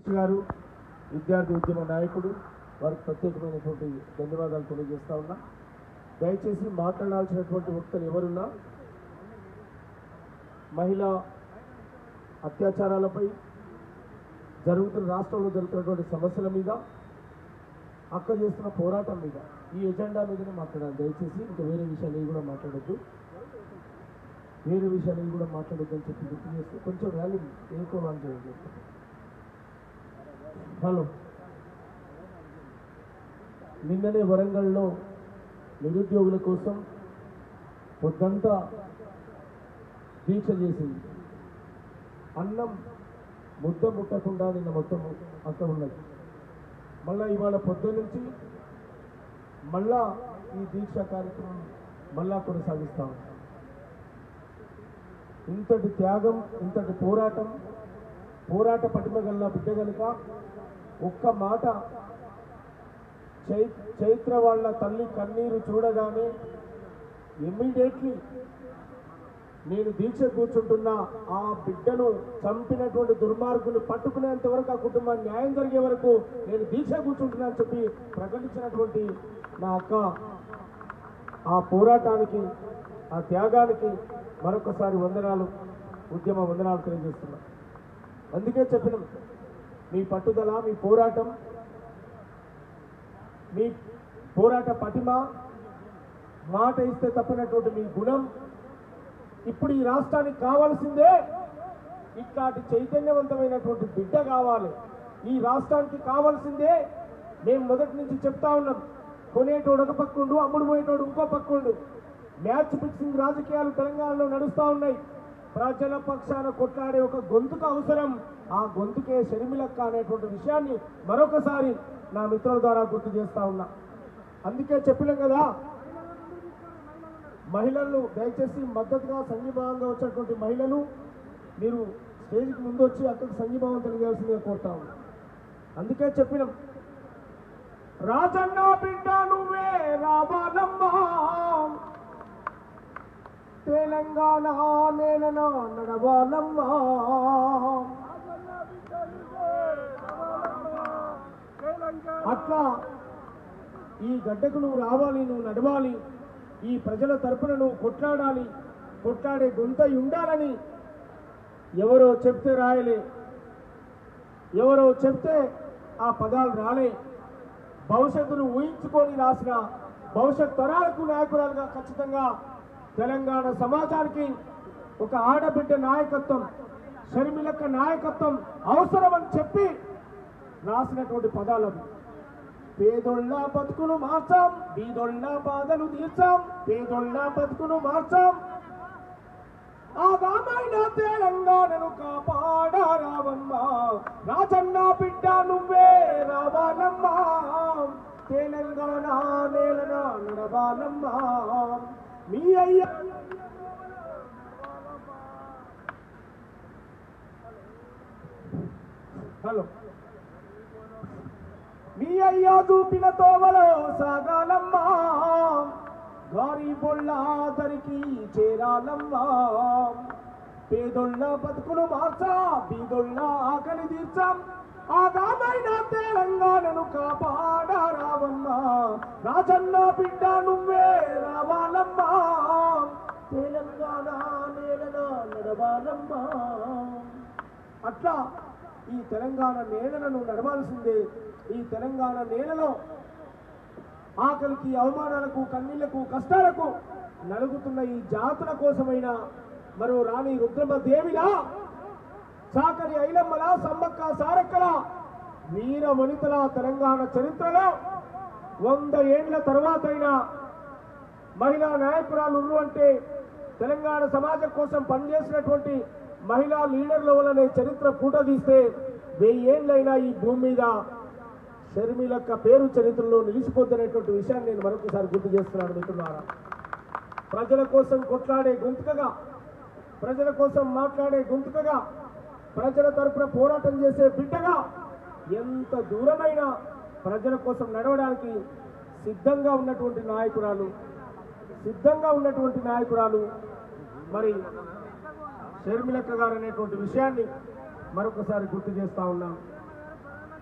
సురేష్ గారు విద్యార్థి ఉద్యమ నాయకుడు వారికి ప్రత్యేకమైనటువంటి ధన్యవాదాలు తెలియజేస్తా ఉన్నా దయచేసి మాట్లాడాల్సినటువంటి వ్యక్తులు ఎవరున్నా మహిళా అత్యాచారాలపై జరుగుతున్న రాష్ట్రంలో జరుగుతున్నటువంటి సమస్యల మీద అక్క చేస్తున్న పోరాటం మీద ఈ ఎజెండా మీదనే మాట్లాడాలి దయచేసి ఇంకా వేరే విషయాలు ఏవి కూడా మాట్లాడొద్దు వేరే విషయాలు ఏవి కూడా మాట్లాడొద్దు అని చెప్పి గుర్తు చేస్తే కొంచెం ర్యాలీ ఏకో వాళ్ళు చేయండి హలో నిన్ననే వరంగల్లో నిరుద్యోగుల కోసం పొద్దంతా దీక్ష చేసింది అన్నం ముద్ద ముట్టకుండా నిన్న మొత్తం అక్కడ ఉన్నది మళ్ళా ఇవాళ పొద్దు నుంచి మళ్ళా ఈ దీక్ష కార్యక్రమం మళ్ళా కొనసాగిస్తా ఉన్నాం ఇంతటి త్యాగం ఇంతటి పోరాటం పోరాట పటిమ గల్ల బిడ్డ గనుక ఒక్క మాట చై చైత్ర వాళ్ళ తల్లి కన్నీరు చూడగానే ఇమ్మీడియట్లీ నేను దీక్ష కూర్చుంటున్న ఆ బిడ్డను చంపినటువంటి దుర్మార్గులు పట్టుకునేంత వరకు ఆ కుటుంబానికి న్యాయం జరిగే వరకు నేను దీక్ష కూర్చుంటున్నా అని చెప్పి ప్రకటించినటువంటి నా అక్క ఆ పోరాటానికి ఆ త్యాగానికి మరొకసారి వందనాలు ఉద్యమ వందనాలు తెలియజేస్తున్నా అందుకే చెప్పినాం మీ పట్టుదల మీ పోరాటం మీ పోరాట పటిమ మాట ఇస్తే తప్పినటువంటి మీ గుణం ఇప్పుడు ఈ రాష్ట్రానికి కావాల్సిందే ఇట్లాంటి చైతన్యవంతమైనటువంటి బిడ్డ కావాలి ఈ రాష్ట్రానికి కావాల్సిందే మేము మొదటి నుంచి చెప్తా ఉన్నాం కొనేటోడు ఒక పక్కుండు అమ్ముడు పోయేటోడు ఇంకో పక్కుండు మ్యాచ్ ఫిక్సింగ్ రాజకీయాలు తెలంగాణలో నడుస్తూ ఉన్నాయి ప్రజల పక్షాన కొట్లాడే ఒక గొంతుకు అవసరం ఆ గొంతుకే షర్మిలక్క అనేటువంటి విషయాన్ని మరొకసారి నా మిత్రుల ద్వారా గుర్తు చేస్తా ఉన్నా అందుకే చెప్పినాం కదా మహిళలు దయచేసి మద్దతుగా సంఘీభావంగా వచ్చినటువంటి మహిళలు మీరు స్టేజ్కి ముందు వచ్చి అక్కడికి సంఘీభావం తెలియజేయాల్సిందిగా కోరుతా ఉన్నాం అందుకే చెప్పినాం రాజన్న బిడ్డ నువ్వే రావాలమ్మా తెలంగాణ నేలన నడవాలమ్మా అట్లా ఈ గడ్డకు నువ్వు రావాలి నువ్వు నడవాలి ఈ ప్రజల తరపున నువ్వు కొట్లాడాలి కొట్లాడే గొంతై ఉండాలని ఎవరో చెప్తే రాయలే ఎవరో చెప్తే ఆ పదాలు రాలే భవిష్యత్తును ఊహించుకొని రాసిన భవిష్యత్ తరాలకు నాయకురాలుగా ఖచ్చితంగా తెలంగాణ సమాజానికి ఒక ఆడబిడ్డ నాయకత్వం షర్మిలక్క నాయకత్వం అవసరమని చెప్పి రాసినటువంటి పదాలు అవి పేదోళ్ళ బతుకును మార్చాం బీదోళ్ళ బాధలు తీర్చాం పేదోళ్ళ బతుకును మార్చాం ఆగామైన తెలంగాణను కాపాడారావమ్మా రాజన్న బిడ్డ నువ్వే రావాలమ్మా తెలంగాణ నేలన నడవాలమ్మా మీ అయ్య హలో మీ అయ్యా చూపిన తోవలో సాగాలమ్మా గారి బొళ్ళాదరికి చేరాలమ్మా పేదొళ్ళ బతుకులు మార్చా బీదొళ్ళ ఆకలి తీర్చాం ఆగామైన తెలంగాణను కాపాడారావమ్మా రాజన్న బిడ్డ నువ్వే రావాలమ్మా తెలంగాణ నేలన నడవాలమ్మా అట్లా ఈ తెలంగాణ నేలను నడవాల్సిందే ఈ తెలంగాణ నేలలో ఆకలికి అవమానాలకు కన్నీళ్లకు కష్టాలకు నలుగుతున్న ఈ జాతుల కోసమైన మరో రాణి రుద్రమ దేవిలా చాకరి ఐలమ్మల సమ్మక్క సారక్కల వీర వనితల తెలంగాణ చరిత్రలో వంద ఏండ్ల తర్వాతైనా మహిళా నాయకురాలు ఉన్నారు అంటే తెలంగాణ సమాజం కోసం పనిచేసినటువంటి మహిళా లీడర్ల వల్లనే చరిత్ర పూట తీస్తే వెయ్యేళ్ళైనా ఈ భూమి మీద షర్మిలక్క పేరు చరిత్రలో నిలిచిపోతున్నటువంటి విషయాన్ని నేను మరొకసారి గుర్తు చేస్తున్నాను మిత్రులారా ప్రజల కోసం కొట్లాడే గొంతుకగా ప్రజల కోసం మాట్లాడే గొంతుకగా ప్రజల తరపున పోరాటం చేసే బిడ్డగా ఎంత దూరమైన ప్రజల కోసం నడవడానికి సిద్ధంగా ఉన్నటువంటి నాయకురాలు సిద్ధంగా ఉన్నటువంటి నాయకురాలు మరి షర్మిలక్క గారు అనేటువంటి విషయాన్ని మరొకసారి గుర్తు చేస్తా ఉన్నాం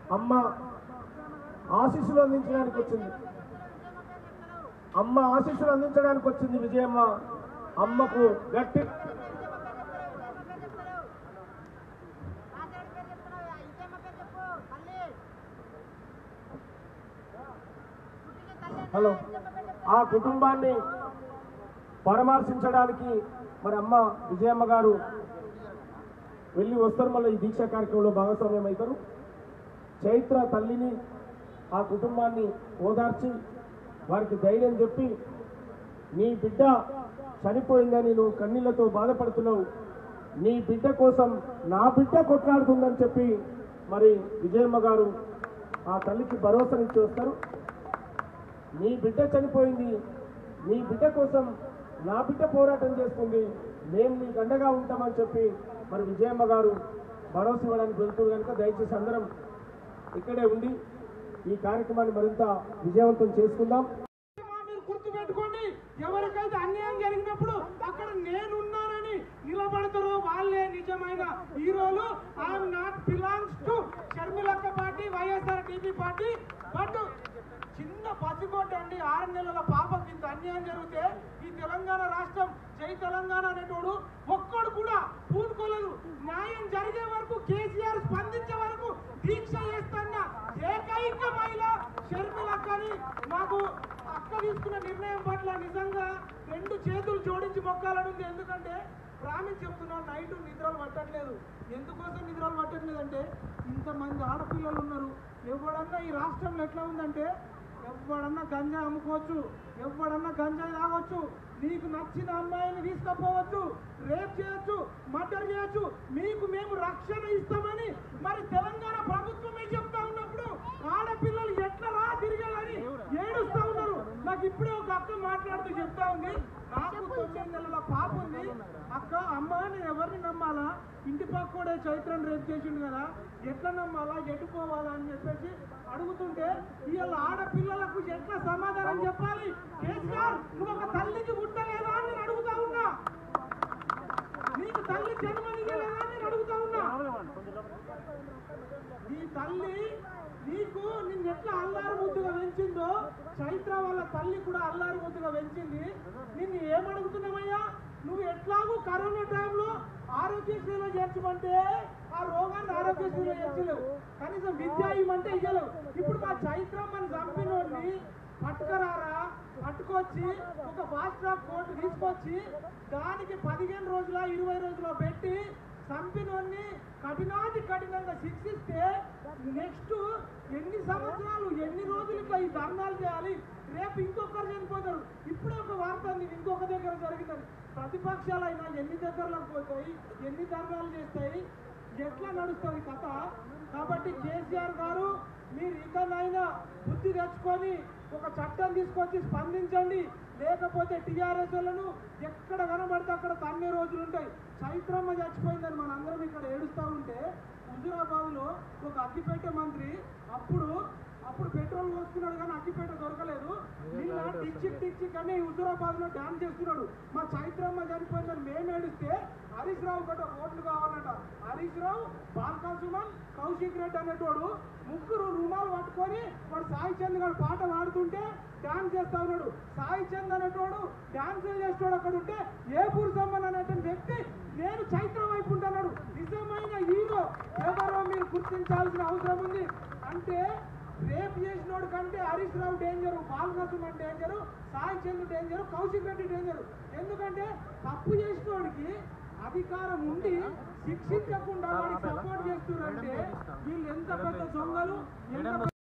అమ్మ ఆశీస్సులు అందించడానికి వచ్చింది అమ్మ ఆశీస్సులు అందించడానికి వచ్చింది విజయమ్మ అమ్మకు గట్టి హలో ఆ కుటుంబాన్ని పరామర్శించడానికి మరి అమ్మ విజయమ్మ గారు వెళ్ళి వస్తారు మళ్ళీ ఈ దీక్షా కార్యక్రమంలో భాగస్వామ్యం అవుతారు చైత్ర తల్లిని ఆ కుటుంబాన్ని ఓదార్చి వారికి ధైర్యం చెప్పి నీ బిడ్డ చనిపోయిందని నువ్వు కన్నీళ్లతో బాధపడుతున్నావు నీ బిడ్డ కోసం నా బిడ్డ కొట్లాడుతుందని చెప్పి మరి విజయమ్మ గారు ఆ తల్లికి భరోసానిచ్చి వస్తారు నీ బిడ్డ చనిపోయింది నీ బిడ్డ కోసం నా బిడ్డ పోరాటం చేస్తుంది మేము నీకు అండగా ఉంటామని చెప్పి మరి విజయమ్మ గారు భరోసా ఇవ్వడానికి వెళ్తున్నారు కనుక దయచేసి అందరం ఇక్కడే ఉండి ఈ కార్యక్రమాన్ని మరింత విజయవంతం చేసుకుందాం మీరు గుర్తుపెట్టుకోండి ఎవరికైతే అన్యాయం జరిగినప్పుడు అక్కడ నేనున్నానని నిలబడతారో వాళ్ళే నిజమైన హీరోలు ఐఎమ్ నాట్ బిలాంగ్స్ టు షర్మిలక్క party YSR TP party but చిన్న పసిగొడ్డ అండి ఆరు నెలల పాపకి ఇంత అన్యాయం జరిగితే ఈ తెలంగాణ రాష్ట్రం జై తెలంగాణ అనేటోడు ఒక్కడు కూడా పూనుకోలేదు న్యాయం జరిగే వరకు కేసీఆర్ స్పందించే వరకు దీక్ష చేస్తున్న ఏకైక మహిళ షర్మిలక్కని మాకు అక్క తీసుకున్న నిర్ణయం పట్ల నిజంగా రెండు చేతులు జోడించి మొక్కాలని ఉంది ఎందుకంటే ప్రామిస్ చెప్తున్నాను నైట్ నిద్రలు పట్టట్లేదు ఎందుకోసం నిద్రలు పట్టట్లేదు అంటే ఇంతమంది ఆడపిల్లలు ఉన్నారు ఎవడన్నా ఈ రాష్ట్రంలో ఎట్లా ఉందంటే ఎవడన్నా గంజా అమ్ముకోవచ్చు ఎవడన్నా గంజాయి తాగొచ్చు నీకు నచ్చిన అమ్మాయిని తీసుకపోవచ్చు రేప్ చేయొచ్చు మర్డర్ చేయొచ్చు మీకు మేము రక్షణ ఇస్తామని మరి తెలంగాణ ప్రభుత్వమే చెప్తా ఉన్నప్పుడు ఆడపిల్లలు ఎట్లా రా తిరగాలని ఏడుస్తా ఉన్నారు నాకు ఇప్పుడే ఒక అక్క మాట్లాడుతూ చెప్తా ఉంది నాకు తొమ్మిది నెలల పాప ఉంది అక్క అమ్మ నేను ఎవరిని నమ్మాలా ఇంటి పక్కడే చైత్రం రేపు చేసిండు కదా ఎట్లా నమ్మాలా ఎటు పోవాలా అని చెప్పేసి అడుగుతుంటే ఇవాళ ఆడపిల్లలకు ఎట్లా సమాధానం చెప్పాలి కేసీఆర్ నువ్వు ఒక తల్లికి పుట్టలేదా అని నేను అడుగుతా ఉన్నా నీకు తల్లి జన్మనియలేదా అని నేను అడుగుతా ఉన్నా నీ తల్లి నీకు నిన్ను ఎట్లా అల్లారు ముద్దుగా పెంచిందో చైత్ర వాళ్ళ తల్లి కూడా అల్లారు ముద్దుగా పెంచింది నిన్ను ఏమడుగుతున్నామయ్యా నువ్వు ఎట్లాగూ కరోనా టైంలో ఆరోగ్యశ్రీలో చేర్చమంటే ఆ రోగాన్ని ఆరోగ్యశ్రీలో చేర్చలేవు కనీసం విద్య ఇవ్వమంటే ఇవ్వలేవు ఇప్పుడు మా చైత్రమ్మని చంపినోడిని పట్టుకరారా పట్టుకొచ్చి ఒక ఫాస్ట్ ట్రాక్ కోర్టు తీసుకొచ్చి దానికి పదిహేను రోజుల ఇరవై రోజుల పెట్టి చంపినోడిని కఠినాది కఠినంగా శిక్షిస్తే నెక్స్ట్ ఎన్ని సంవత్సరాలు ఎన్ని రోజులు ఇట్లా ఈ ధర్నాలు చేయాలి రేపు ఇంకొకరు చనిపోతారు ఇప్పుడే ఒక వార్త ఉంది ఇంకొక దగ్గర జరిగిందని ప్రతిపక్షాలైనా ఎన్ని దగ్గరలకు పోతాయి ఎన్ని ధర్నాలు చేస్తాయి ఎట్లా నడుస్తుంది కథ కాబట్టి కేసీఆర్ గారు మీరు ఇకనైనా బుద్ధి తెచ్చుకొని ఒక చట్టం తీసుకొచ్చి స్పందించండి లేకపోతే టీఆర్ఎస్ లను ఎక్కడ కనబడితే అక్కడ తన్నే రోజులు ఉంటాయి చైత్రమ్మ చచ్చిపోయిందని మన అందరం ఇక్కడ ఏడుస్తూ ఉంటే హుజురాబాద్ లో ఒక అగ్గిపేట మంత్రి అప్పుడు అప్పుడు పెట్రోల్ పోస్తున్నాడు కానీ అగ్గిపేట దొరకలేదు నిన్న టిచ్చిక్ టిచ్చిక్ అని హుజురాబాద్ లో డాన్స్ చేస్తున్నాడు మా చైత్రమ్మ చనిపోయిందని మేము ఏడిస్తే హరీష్ రావు గట్ట ఓట్లు కావాలంట హరీష్ రావు బాల్కా సుమన్ కౌశిక్ రెడ్డి అనేటోడు ముగ్గురు రుణాలు పట్టుకొని వాడు సాయి చంద్ గారు పాట పాడుతుంటే డాన్స్ చేస్తా ఉన్నాడు సాయి చంద్ అనేటోడు డాన్స్ చేసేటోడు అక్కడ ఉంటే ఏ పురుషమ్మన్ అనేటువంటి వ్యక్తి నేను చైత్ర వైపు ఉంటున్నాడు నిజమైన హీరో ఎవరో మీరు గుర్తించాల్సిన అవసరం ఉంది అంటే రేపు చేసినోడు కంటే Harish Rao danger Balakrishna danger Sai Chandra danger Kaushik Reddy danger ఎందుకంటే తప్పు చేసినోడికి అధికారం ఉండి శిక్షించకుండా వాడికి సపోర్ట్ చేస్తున్నారంటే వీళ్ళు ఎంత పెద్ద దొంగలు ఎంత